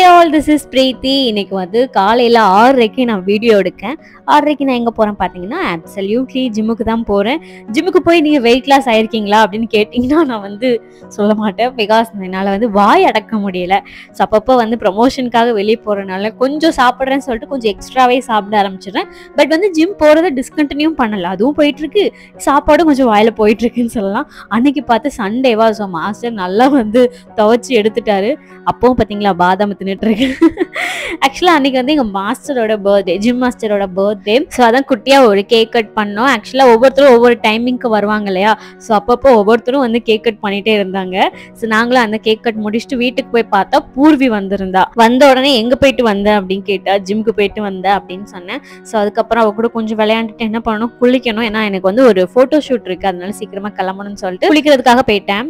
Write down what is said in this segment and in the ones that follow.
all this is பிரீத்தி இன்னைக்கு வந்து காலையில் ஆறரைக்கு நான் வீடியோ எடுக்கேன் ஆறரைக்கு நான் எங்கே போகிறேன் பார்த்தீங்கன்னா அப்சல்யூட்லி ஜிம்முக்கு தான் போகிறேன் ஜிம்முக்கு போய் நீங்கள் வெயிட் லாஸ் ஆயிருக்கீங்களா அப்படின்னு கேட்டிங்கன்னா நான் வந்து சொல்ல மாட்டேன் பிகாஸ் என்னால் வந்து வாய் அடக்க முடியல ஸோ அப்பப்போ வந்து ப்ரமோஷனுக்காக வெளியே போகிறனால கொஞ்சம் சாப்பிட்றேன்னு சொல்லிட்டு கொஞ்சம் எக்ஸ்ட்ராவே சாப்பிட ஆரம்பிச்சிடுறேன் பட் வந்து ஜிம் போகிறத டிஸ்கண்டினியூ பண்ணல அதுவும் போயிட்டுருக்கு சாப்பாடும் கொஞ்சம் வாயில் போயிட்டுருக்குன்னு சொல்லலாம் அன்னைக்கு பார்த்து சண்டேவா ஸோ மாஸ்டர் நல்லா வந்து துவைச்சி எடுத்துட்டாரு அப்பவும் பார்த்தீங்களா பாதாம் தின்னுட்டு இருக்கு ஆக்சுவலாக அன்னைக்கு வந்து எங்கள் மாஸ்டரோட பர்த்டே ஜிம் மாஸ்டரோட பர்த்டே ஸோ அதான் குட்டியாக ஒரு கேக் கட் பண்ணோம் ஆக்சுவலாக ஒவ்வொருத்தரும் ஒவ்வொரு டைமிங்க்கு வருவாங்க இல்லையா ஸோ அப்பப்போ ஒவ்வொருத்தரும் வந்து கேக் கட் பண்ணிட்டே இருந்தாங்க ஸோ நாங்களும் அந்த கேக் கட் முடிச்சுட்டு வீட்டுக்கு போய் பார்த்தா பூர்வி வந்திருந்தா வந்த உடனே எங்கே போயிட்டு வந்த அப்படின்னு கேட்டா ஜிம்க்கு போயிட்டு வந்த அப்படின்னு சொன்னேன் ஸோ அதுக்கப்புறம் அவ கூட கொஞ்சம் விளையாண்டுட்டு என்ன பண்ணணும் குளிக்கணும் ஏன்னா எனக்கு வந்து ஒரு ஃபோட்டோ ஷூட் இருக்கு அதனால சீக்கிரமா கிளம்பணும்னு சொல்லிட்டு குளிக்கிறதுக்காக போயிட்டேன்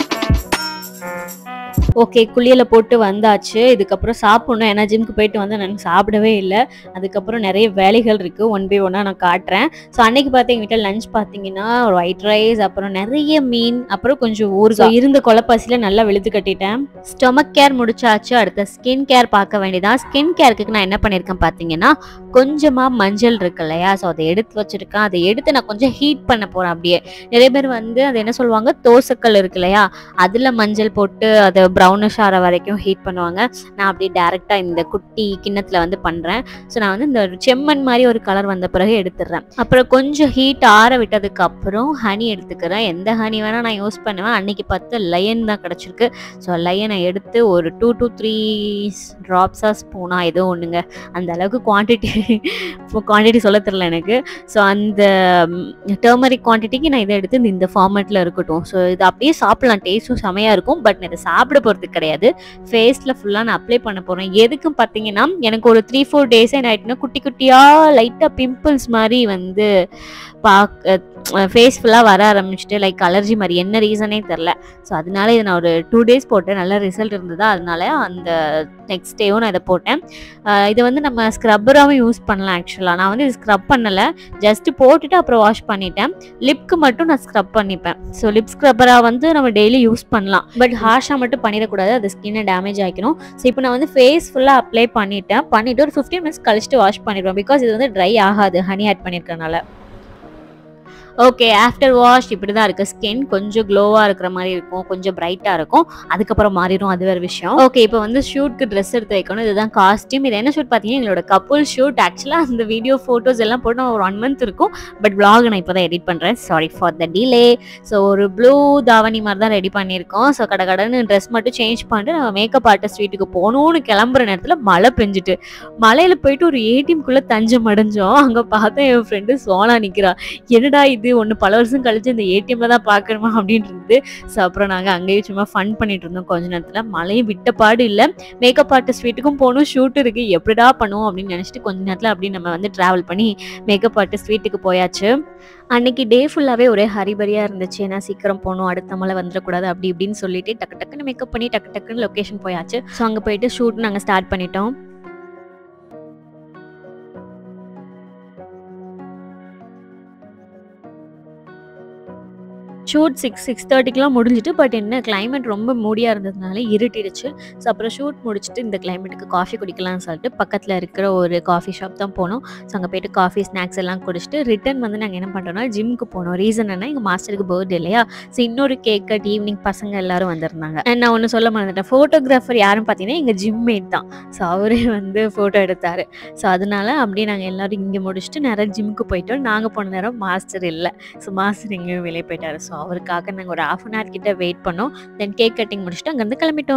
ஓகே குளியல போட்டு வந்தாச்சு இதுக்கப்புறம் சாப்பிடணும் ஏன்னா ஜிம்க்கு போயிட்டு வந்து நான் சாப்பிடவே இல்லை அதுக்கப்புறம் நிறைய வேலைகள் இருக்கு ஒன் பை ஒன்னாக நான் காட்டுறேன் ஸோ அன்னைக்கு பார்த்து எங்கள் வீட்டில் லஞ்ச் பார்த்தீங்கன்னா ஒரு ஒயிட் ரைஸ் அப்புறம் நிறைய மீன் அப்புறம் கொஞ்சம் ஊறுகாய் இருந்த கொலப்பசியில் நல்லா வெளுத்து கட்டிட்டேன் ஸ்டொமக் கேர் முடிச்சாச்சு அடுத்த ஸ்கின் கேர் பார்க்க வேண்டியதான் ஸ்கின் கேருக்கு நான் என்ன பண்ணியிருக்கேன் பார்த்தீங்கன்னா கொஞ்சமாக மஞ்சள் இருக்கு இல்லையா ஸோ அதை எடுத்து வச்சிருக்கேன் அதை எடுத்து நான் கொஞ்சம் ஹீட் பண்ண போகிறேன் அப்படியே நிறைய பேர் வந்து அது என்ன சொல்லுவாங்க தோசைக்கல் இருக்கு இல்லையா அதில் மஞ்சள் போட்டு அதை ப்ரௌனிஷ் ஆகிற வரைக்கும் ஹீட் பண்ணுவாங்க நான் அப்படியே டேரெக்டாக இந்த குட்டி கிண்ணத்தில் வந்து பண்ணுறேன் ஸோ நான் வந்து இந்த செம்மண் மாதிரி ஒரு கலர் வந்த பிறகு எடுத்துடுறேன் அப்புறம் கொஞ்சம் ஹீட் ஆற விட்டதுக்கு அப்புறம் ஹனி எடுத்துக்கிறேன் எந்த ஹனி வேணால் நான் யூஸ் பண்ணுவேன் அன்னைக்கு பார்த்து லயன் தான் கிடச்சிருக்கு ஸோ லயனை எடுத்து ஒரு டூ டு த்ரீ ட்ராப்ஸாக ஸ்பூனாக ஏதோ ஒன்றுங்க அந்த அளவுக்கு குவான்டிட்டி குவான்டிட்டி சொல்ல தெரில எனக்கு ஸோ அந்த டர்மரிக் குவான்டிட்டிக்கு நான் இதை எடுத்து இந்த- இந்த ஃபார்மேட்டில் இருக்கட்டும் ஸோ இது அப்படியே சாப்பிடலாம் டேஸ்ட்டும் செமையாக இருக்கும் பட் நான் இதை சாப்பிட போகிறது கிடையாது ஃபேஸில் ஃபுல்லாக நான் அப்ளை பண்ண போகிறேன் எதுக்கும் பார்த்தீங்கன்னா எனக்கு ஒரு த்ரீ ஃபோர் டேஸே என்ன ஆயிட்டுனா குட்டி குட்டியாக லைட்டாக பிம்பிள்ஸ் மாதிரி வந்து பார்க்க ஃபேஸ் ஃபுல்லாக வர ஆரம்பிச்சிட்டு லைக் அலர்ஜி மாதிரி என்ன ரீசனே தெரில ஸோ அதனால இதை நான் ஒரு டூ டேஸ் போட்டேன் நல்ல ரிசல்ட் இருந்ததா அதனால அந்த நெக்ஸ்ட் டேவும் நான் இதை போட்டேன் ஆஹ் இது வந்து நம்ம ஸ்க்ரப்பராகவும் யூஸ் பண்ணலாம் ஆக்சுவலாக நான் வந்து இது ஸ்க்ரப் பண்ணலை ஜஸ்ட் போட்டுட்டு அப்புறம் வாஷ் பண்ணிட்டேன் லிப்க்கு மட்டும் நான் ஸ்க்ரப் பண்ணிப்பேன் ஸோ லிப் ஸ்க்ரப்பராக வந்து நம்ம டெய்லி யூஸ் பண்ணலாம் பட் ஹார்ஷாக மட்டும் பண்ணிடக்கூடாது அது ஸ்கின்னை டேமேஜ் ஆகிக்கணும் ஸோ இப்போ நான் வந்து ஃபேஸ் ஃபுல்லாக அப்ளை பண்ணிட்டேன் பண்ணிவிட்டு ஒரு ஃபிஃப்டீன் மினிட்ஸ் கழிச்சிட்டு வாஷ் பண்ணிடுவேன் பிகாஸ் இது வந்து ட்ரை ஆகாது ஹனி ஆட் பண்ணியிருக்கனால ஓகே ஆஃப்டர் வாஷ் இப்படி தான் இருக்குது ஸ்கின் கொஞ்சம் க்ளோவாக இருக்கிற மாதிரி இருக்கும் கொஞ்சம் பிரைட்டாக இருக்கும் அதுக்கப்புறம் மாறிடும் அது வேறு விஷயம் ஓகே இப்போ வந்து ஷூட்க்கு ட்ரெஸ் எடுத்து வைக்கணும் இதுதான் காஸ்டியூம் இது என்ன ஷூட் பார்த்தீங்கன்னா எங்களோட கப்புள் ஷூட் ஆக்சுவலாக அந்த வீடியோ ஃபோட்டோஸ் எல்லாம் போட்டு நான் ஒரு ஒன் மந்த் இருக்கும் பட் vlog நான் இப்போ தான் எடிட் பண்ணுறேன் sorry for the delay so ஒரு ப்ளூ தாவணி மாதிரி தான் ரெடி பண்ணியிருக்கோம் ஸோ கடை கடைன்னு ட்ரெஸ் மட்டும் சேஞ்ச் பண்ணிட்டு நம்ம மேக்கப் ஆர்டிஸ்ட் வீட்டுக்கு போகணும்னு கிளம்புற நேரத்தில் மழை பெஞ்சிட்டு மலையில் போயிட்டு ஒரு ஏடிஎம்குள்ளே தஞ்சம் அடைஞ்சோம் அங்கே பார்த்தா என் ஃப்ரெண்டு சோனா நிற்கிறா என்னடா இது ஒன்று பல வருஷம் கழிச்சு இந்த ஏடிஎம்ல தான் பார்க்கணுமா அப்படின்னு இருந்தது ஸோ அப்புறம் நாங்கள் அங்கேயே சும்மா ஃபன் பண்ணிட்டு இருந்தோம் கொஞ்ச நேரத்தில் மழையும் விட்ட பாடு இல்லை மேக்கப் ஆர்டிஸ்ட் வீட்டுக்கும் போகணும் ஷூட் இருக்கு எப்படிடா பண்ணுவோம் அப்படின்னு நினச்சிட்டு கொஞ்ச நேரத்தில் அப்படி நம்ம வந்து ட்ராவல் பண்ணி மேக்கப் ஆர்டிஸ்ட் வீட்டுக்கு போயாச்சு அன்னைக்கு டே ஃபுல்லாகவே ஒரே ஹரிபரியாக இருந்துச்சு ஏன்னா சீக்கிரம் போகணும் அடுத்த மழை வந்துடக்கூடாது அப்படி இப்படின்னு சொல்லிட்டு டக்கு டக்குன்னு மேக்கப் பண்ணி டக்கு டக்குன்னு லொக்கேஷன் போயாச்சு ஸோ அங்கே போயிட்டு ஷூட் நாங்கள் ஸ்டார்ட் பண்ணிட்டோம் ஷூட் சிக்ஸ் சிக்ஸ் தேர்ட்டிக்கெலாம் முடிஞ்சிட்டு பட் என்ன climate ரொம்ப மூடியாக இருந்ததுனால இருட்டிடுச்சு ஸோ அப்புறம் ஷூட் முடிச்சுட்டு இந்த கிளைமேட்டுக்கு காஃபி குடிக்கலாம்னு சொல்லிட்டு பக்கத்தில் இருக்கிற ஒரு காஃபி ஷாப் தான் போனோம் ஸோ அங்கே போயிட்டு காஃபி ஸ்நாக்ஸ் எல்லாம் குடிச்சிட்டு ரிட்டர்ன் வந்து நாங்கள் என்ன பண்ணுறோம்னா ஜிம்க்கு போனோம் ரீசன் என்ன எங்கள் மாஸ்டருக்கு பர்த்டே இல்லையா ஸோ இன்னொரு கேக் கட் ஈவினிங் பசங்க எல்லாரும் வந்திருந்தாங்க And நான் ஒன்று சொல்ல மறந்துட்டேன் ஃபோட்டோகிராஃபர் யாருன்னு பார்த்தீங்கன்னா எங்கள் ஜிம்மேட் தான் ஸோ அவரே வந்து ஃபோட்டோ எடுத்தார் ஸோ அதனால அப்படியே நாங்கள் எல்லாரும் இங்கே முடிச்சுட்டு நேராக ஜிம்முக்கு போயிட்டோம் நாங்கள் போன நேரம் மாஸ்டர் இல்லை ஸோ மாஸ்டர் எங்கேயும் வெளியே போயிட்டாரு ஸோ அவருக்காக நாங்கள் ஒரு ஹாஃப் அன் ஹவர் கிட்ட வெயிட் பண்ணோம் தென் கேக் கட்டிங் முடிச்சுட்டு அங்கேருந்து கிளம்பிட்டோம்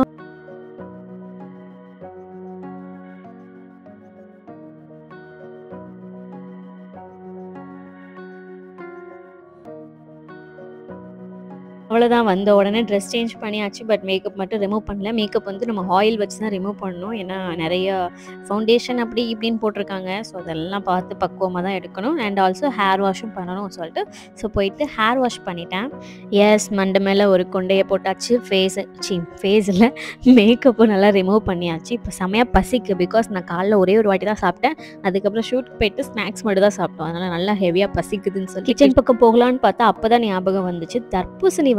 அவ்வளோதான் வந்த உடனே ட்ரெஸ் சேஞ்ச் பண்ணியாச்சு பட் மேக்கப் மட்டும் ரிமூவ் பண்ணல மேக்கப் வந்து நம்ம ஆயில் வச்சு தான் ரிமூவ் பண்ணணும் ஏன்னா நிறைய ஃபவுண்டேஷன் அப்படி இப்படின்னு போட்டிருக்காங்க ஸோ அதெல்லாம் பார்த்து பக்குவமாக தான் எடுக்கணும் அண்ட் ஆல்சோ ஹேர் வாஷும் பண்ணணும் சொல்லிட்டு ஸோ போயிட்டு ஹேர் வாஷ் பண்ணிட்டேன் எஸ் மண்டை மேலே ஒரு கொண்டையை போட்டாச்சு ஃபேஸ் சி ஃபேஸில் மேக்கப்பும் நல்லா ரிமூவ் பண்ணியாச்சு இப்போ செமையாக பசிக்கு பிகாஸ் நான் காலைல ஒரே ஒரு வாட்டி தான் சாப்பிட்டேன் அதுக்கப்புறம் ஷூட்க்கு போயிட்டு ஸ்நாக்ஸ் மட்டும் தான் சாப்பிட்டோம் அதனால் நல்லா ஹெவியாக பசிக்குதுன்னு சொல்லி கிச்சன் பக்கம் போகலான்னு பார்த்தா அப்போ தான் ஞாபகம் வந்துச்சு தர்பூசணி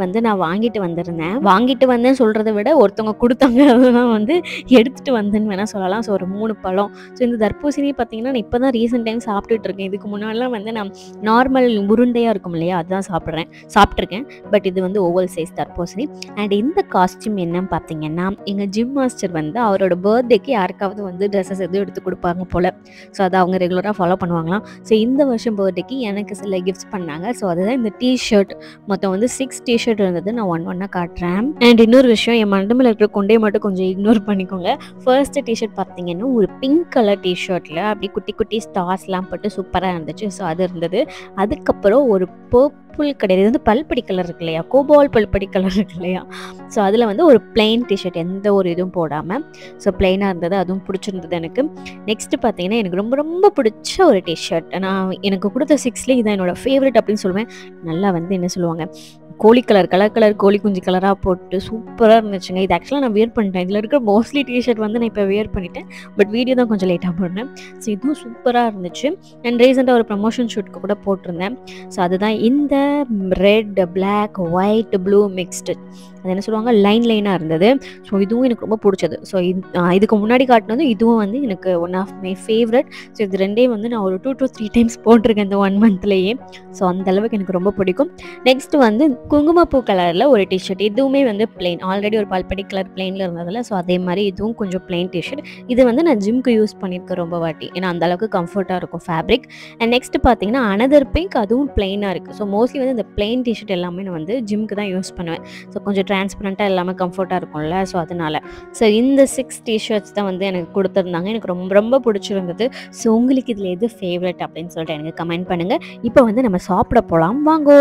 வந்து நான் வாங்கிட்டு வந்திருந்தேன் வாங்கிட்டு வந்தேன்னு சொல்கிறத விட ஒருத்தவங்க கொடுத்தாங்க அதெல்லாம் வந்து எடுத்துகிட்டு வந்தேன்னு வேணால் சொல்லலாம் ஸோ ஒரு மூணு பழம் ஸோ இந்த தர்பூசணி பார்த்தீங்கன்னா நான் இப்போ தான் ரீசெண்ட் டைம் சாப்பிட்டுட்டு இருக்கேன் இதுக்கு முன்னாடிலாம் வந்து நான் நார்மல் உருண்டையாக இருக்கும் இல்லையா அதுதான் சாப்பிட்றேன் சாப்பிட்ருக்கேன் பட் இது வந்து ஓவல் சைஸ் தர்பூசணி அண்ட் இந்த காஸ்டியூம் என்னன்னு பார்த்தீங்கன்னா எங்கள் ஜிம் மாஸ்டர் வந்து அவரோட பர்த்டேக்கு யாருக்காவது வந்து ட்ரெஸ்ஸஸ் எதுவும் எடுத்து கொடுப்பாங்க போல் ஸோ அதை அவங்க ரெகுலராக ஃபாலோ பண்ணுவாங்களாம் ஸோ இந்த வருஷம் பர்த்டேக்கு எனக்கு சில கிஃப்ட்ஸ் பண்ணாங்க ஸோ அதுதான் இந்த டிஷர்ட் மொத்தம் வந்து சிக்ஸ் டிஷர்ட் இருந்தது நான் ஒன் ஒன்னாக காட்டுறேன் அண்ட் இன்னொரு விஷயம் என் மண்டமில் இருக்கிற கொண்டே மட்டும் கொஞ்சம் இக்னோர் பண்ணிக்கோங்க ஃபர்ஸ்ட் டிஷர்ட் பார்த்தீங்கன்னா ஒரு பிங்க் கலர் டிஷர்ட்டில் அப்படி குட்டி குட்டி ஸ்டார்ஸ்லாம் போட்டு சூப்பராக இருந்துச்சு ஸோ அது இருந்தது அதுக்கப்புறம் ஒரு பர்பிள் கிடையாது இது வந்து பல்படி கலர் இருக்கு இல்லையா கோபால் பல்படி கலர் இருக்கு இல்லையா ஸோ அதில் வந்து ஒரு பிளெயின் டிஷர்ட் எந்த ஒரு இதுவும் போடாமல் ஸோ பிளெயினாக இருந்தது அதுவும் பிடிச்சிருந்தது எனக்கு நெக்ஸ்ட்டு பார்த்தீங்கன்னா எனக்கு ரொம்ப ரொம்ப பிடிச்ச ஒரு டிஷர்ட் நான் எனக்கு கொடுத்த சிக்ஸ்லேயே இதான் என்னோட ஃபேவரட் அப்படின்னு சொல்லுவேன் நல்லா வந்து என்ன சொல்லுவாங்க கோழி கலர் கலர் கலர் கோழி குஞ்சு கலராக போட்டு சூப்பராக இருந்துச்சுங்க இது ஆக்சுவலாக நான் வியர் பண்ணிட்டேன் இதில் இருக்கிற மோஸ்ட்லி டிஷர்ட் வந்து நான் இப்போ வியர் பண்ணிட்டேன் பட் வீடியோ தான் கொஞ்சம் லேட்டாக போடுறேன் ஸோ இதுவும் சூப்பராக இருந்துச்சு அண்ட் ரீசெண்டாக ஒரு ப்ரமோஷன் ஷூட்க்கு கூட போட்டிருந்தேன் ஸோ அதுதான் இந்த red black white blue mixed அது என்ன சொல்லுவாங்க லைன் லைனாக இருந்தது ஸோ இதுவும் எனக்கு ரொம்ப பிடிச்சது ஸோ இதுக்கு முன்னாடி காட்டினது இதுவும் வந்து எனக்கு one of my favourite so இது ரெண்டே வந்து நான் ஒரு டூ டு த்ரீ டைம்ஸ் போட்டிருக்கேன் இந்த ஒன் மந்த்லேயே ஸோ அந்த அளவுக்கு எனக்கு ரொம்ப பிடிக்கும் நெக்ஸ்ட் வந்து குங்குமப்பூ கலரில் ஒரு டிஷர்ட் இதுவுமே வந்து பிளெயின் ஆல்ரெடி ஒரு பால்படி கலர் பிளெயினில் இருந்ததில்ல ஸோ அதே மாதிரி இதுவும் கொஞ்சம் பிளெயின் டிஷர்ட் இது வந்து நான் ஜிம்க்கு யூஸ் பண்ணியிருக்கேன் ரொம்ப வாட்டி ஏன்னா அந்த அளவுக்கு கம்ஃபர்ட்டாக இருக்கும் ஃபேப்ரிக் அண்ட் நெக்ஸ்ட் பார்த்தீங்கன்னா அனதர் பிங்க் அதுவும் பிளெயினாக இருக்குது ஸோ மோஸ்ட்லி வந்து இந்த பிளெயின் டிஷர்ட் எல்லாமே நான் வந்து ஜிம்க்கு தான் யூஸ் பண்ணுவேன் ஸோ கொஞ்சம் டிரான்ஸ்பரண்ட்டாக எல்லாமே கம்ஃபர்ட்டாக இருக்கும்ல ஸோ அதனால ஸோ இந்த சிக்ஸ் டிஷர்ட்ஸ் தான் வந்து எனக்கு கொடுத்துருந்தாங்க எனக்கு ரொம்ப ரொம்ப பிடிச்சிருந்தது ஸோ உங்களுக்கு இதில் எது ஃபேவரட் அப்படின்னு சொல்லிட்டு எனக்கு கமெண்ட் பண்ணுங்கள் இப்போ வந்து நம்ம சாப்பிட போகலாம் வாங்கோ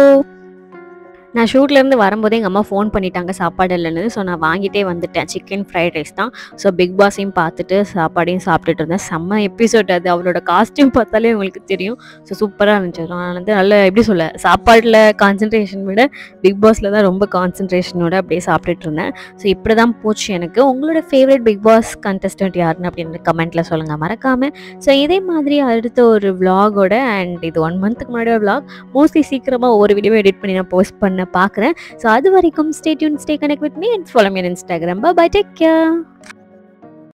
நான் ஷூட்லேருந்து வரும்போதே எங்கள் அம்மா ஃபோன் பண்ணிட்டாங்க சாப்பாடு இல்லைன்னு ஸோ நான் வாங்கிட்டே வந்துட்டேன் சிக்கன் ஃப்ரைட் ரைஸ் தான் ஸோ பிக் பாஸையும் பார்த்துட்டு சாப்பாடையும் சாப்பிட்டுட்டு இருந்தேன் செம்ம எபிசோட் அது அவளோட காஸ்டியூம் பார்த்தாலே உங்களுக்கு தெரியும் ஸோ சூப்பராக இருந்துச்சு நான் வந்து நல்ல எப்படி சொல்ல சாப்பாட்டில் கான்சன்ட்ரேஷன் விட பிக் பாஸில் தான் ரொம்ப கான்சன்ட்ரேஷனோட அப்படியே சாப்பிட்டுட்டு இருந்தேன் ஸோ இப்படி தான் போச்சு எனக்கு உங்களோட ஃபேவரட் பிக் பாஸ் கண்டஸ்டன்ட் யாருன்னு அப்படின்னு கமெண்ட்டில் சொல்லுங்கள் மறக்காமல் ஸோ இதே மாதிரி அடுத்த ஒரு விலாகோட அண்ட் இது ஒன் மந்த்துக்கு முன்னாடி விலாக் மோஸ்ட்லி சீக்கிரமாக ஒரு வீடியோ எடிட் பண்ணி நான் போஸ்ட் பண்ண பார்க்குறேன் ஸோ அது வரைக்கும் stay tune stay connect with me and follow me Instagram bye take care